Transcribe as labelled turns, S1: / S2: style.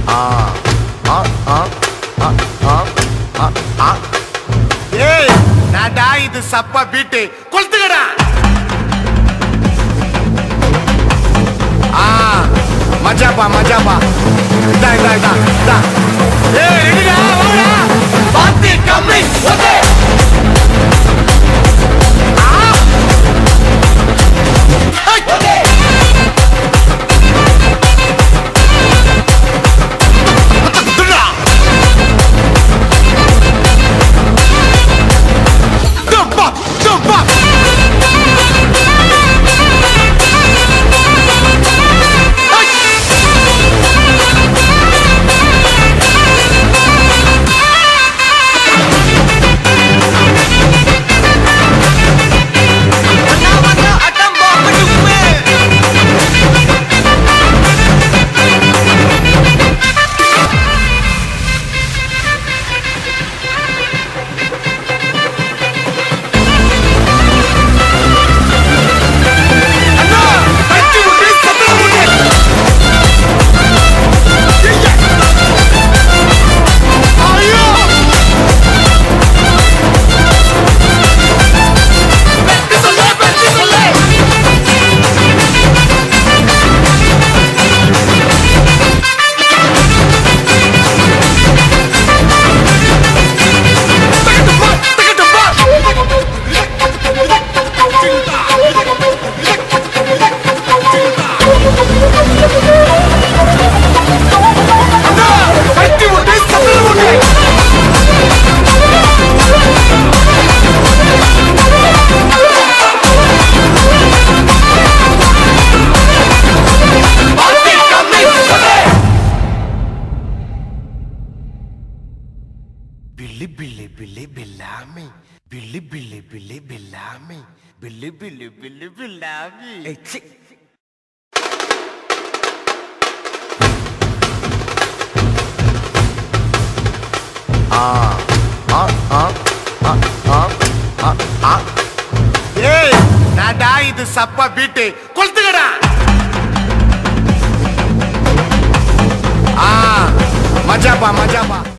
S1: ஆ ஆ ஆ ஆ ஆ ஆ ஆ ஏய் நாடா இது சப்பா பீட்டு கொளுத்துக்கடா ஆ மஜாப்பா மஜாப்பா இதா இதா இதா இதா ஏய் ரெடிடா வாடா பாத்தி கம்மி ஓகே ஆ ஓகே துடா Jump up! Jump up! அண்ணா அடி விட்டு சத்தம் விட்டு ஐயோ வெட்டி சொல்ல வெட்டி சொல்ல தகட்டு பா தகட்டு பா அண்ணா அடி விட்டு சத்தம் விட்டு பாத்தி கம்மி ஓகே బిల్లి బిల్లి బిల్లి బిల్లామి బిల్లి బిల్లి బిల్లి బిల్లామి బిల్లి బిల్లి బిల్లి బిల్లామి ஏய் நாடா இது சப்பா பீட்டு கொளுத்துக்கடா ஆ மஜாப்பா மஜாப்பா